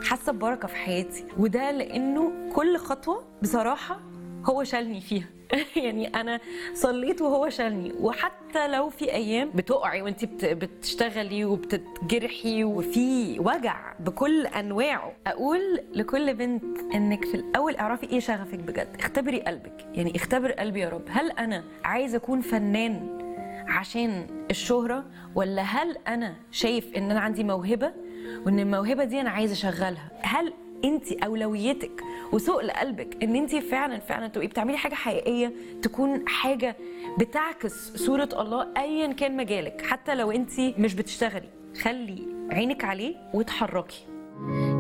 حاسه ببركه في حياتي وده لانه كل خطوه بصراحه هو شالني فيها يعني انا صليت وهو شالني وحتى لو في ايام بتقعي وانت بت- بتشتغلي وبتتجرحي وفي وجع بكل انواعه اقول لكل بنت انك في الاول اعرفي ايه شغفك بجد اختبري قلبك يعني اختبر قلبي يا رب هل انا عايزه اكون فنان عشان الشهرة ولا هل أنا شايف إن أنا عندي موهبة وإن الموهبة دي أنا عايزة أشغلها هل أنت أولويتك وسوق لقلبك إن أنت فعلا فعلا تبقي بتعملي حاجة حقيقية تكون حاجة بتعكس صورة الله أيا كان مجالك حتى لو أنت مش بتشتغلي خلي عينك عليه وتحركي